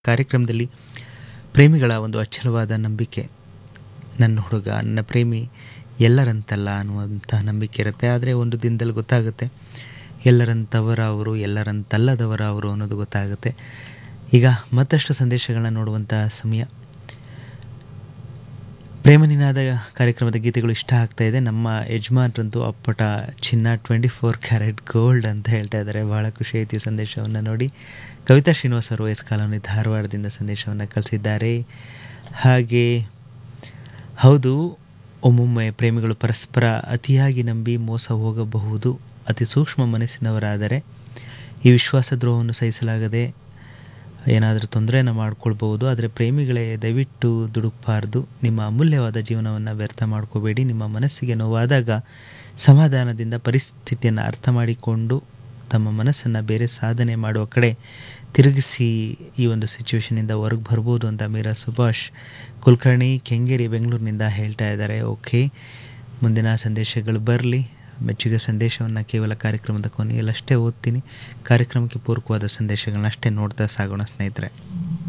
ಕಾರ್ಯಕ್ರಮದಲ್ಲಿ ಪ್ರೇಮಿಗಳ ಒಂದು ಅಚ್ಚಲವಾದ ನಂಬಿಕೆ ನನ್ನ ಹುಡುಗ ನನ್ನ ಪ್ರೇಮಿ ಎಲ್ಲರಂತಲ್ಲ ಅನ್ನುವಂಥ ನಂಬಿಕೆ ಇರುತ್ತೆ ಆದರೆ ಒಂದು ದಿನದಲ್ಲಿ ಗೊತ್ತಾಗುತ್ತೆ ಎಲ್ಲರಂತವರ ಅವರು ಎಲ್ಲರಂತಲ್ಲದವರ ಅವರು ಅನ್ನೋದು ಗೊತ್ತಾಗುತ್ತೆ ಈಗ ಮತ್ತಷ್ಟು ಸಂದೇಶಗಳನ್ನ ನೋಡುವಂಥ ಸಮಯ ಪ್ರೇಮ ನಿನಾದ ಕಾರ್ಯಕ್ರಮದ ಗೀತೆಗಳು ಇಷ್ಟ ಆಗ್ತಾ ಇದೆ ನಮ್ಮ ಯಜಮಾನ್ರಂತೂ ಅಪ್ಪಟ ಚಿನ್ನ ಟ್ವೆಂಟಿ ಫೋರ್ ಕ್ಯಾರೆಟ್ ಗೋಲ್ಡ್ ಅಂತ ಹೇಳ್ತಾ ಇದ್ದಾರೆ ಭಾಳ ಖುಷಿ ಐತಿ ಈ ಸಂದೇಶವನ್ನು ನೋಡಿ ಕವಿತಾ ಶ್ರೀನಿವಾಸ್ ಅವರು ಎಸ್ ಕಾಲೋನಿ ಧಾರವಾಡದಿಂದ ಸಂದೇಶವನ್ನು ಕಳಿಸಿದ್ದಾರೆ ಹಾಗೆ ಹೌದು ಒಮ್ಮೊಮ್ಮೆ ಪ್ರೇಮಿಗಳು ಪರಸ್ಪರ ಅತಿಯಾಗಿ ನಂಬಿ ಮೋಸ ಹೋಗಬಹುದು ಅತಿ ಸೂಕ್ಷ್ಮ ಮನಸ್ಸಿನವರಾದರೆ ಈ ವಿಶ್ವಾಸ ದ್ರೋಹವನ್ನು ಸಹಿಸಲಾಗದೆ ಏನಾದರೂ ತೊಂದರೆಯನ್ನು ಮಾಡ್ಕೊಳ್ಬೋದು ಆದರೆ ಪ್ರೇಮಿಗಳೇ ದಯವಿಟ್ಟು ದುಡುಕಬಾರ್ದು ನಿಮ್ಮ ಅಮೂಲ್ಯವಾದ ಜೀವನವನ್ನು ವ್ಯರ್ಥ ಮಾಡ್ಕೋಬೇಡಿ ನಿಮ್ಮ ಮನಸ್ಸಿಗೆ ನೋವಾದಾಗ ಸಮಾಧಾನದಿಂದ ಪರಿಸ್ಥಿತಿಯನ್ನು ಅರ್ಥ ಮಾಡಿಕೊಂಡು ತಮ್ಮ ಮನಸ್ಸನ್ನು ಬೇರೆ ಸಾಧನೆ ಮಾಡುವ ಕಡೆ ತಿರುಗಿಸಿ ಈ ಒಂದು ಸಿಚುವೇಶನಿಂದ ಹೊರಗೆ ಬರ್ಬೋದು ಅಂತ ಮೀರಾ ಸುಭಾಷ್ ಕುಲಕರ್ಣಿ ಕೆಂಗೇರಿ ಬೆಂಗಳೂರಿನಿಂದ ಹೇಳ್ತಾ ಇದ್ದಾರೆ ಓಕೆ ಮುಂದಿನ ಸಂದೇಶಗಳು ಬರಲಿ ಮೆಚ್ಚುಗೆ ಸಂದೇಶವನ್ನು ಕೇವಲ ಕಾರ್ಯಕ್ರಮದ ಕೊನೆಯಲ್ಲಷ್ಟೇ ಓದ್ತೀನಿ ಕಾರ್ಯಕ್ರಮಕ್ಕೆ ಪೂರಕವಾದ ಸಂದೇಶಗಳನ್ನ ಅಷ್ಟೇ ನೋಡ್ತಾ ಸಾಗೋಣ ಸ್ನೇಹಿತರೆ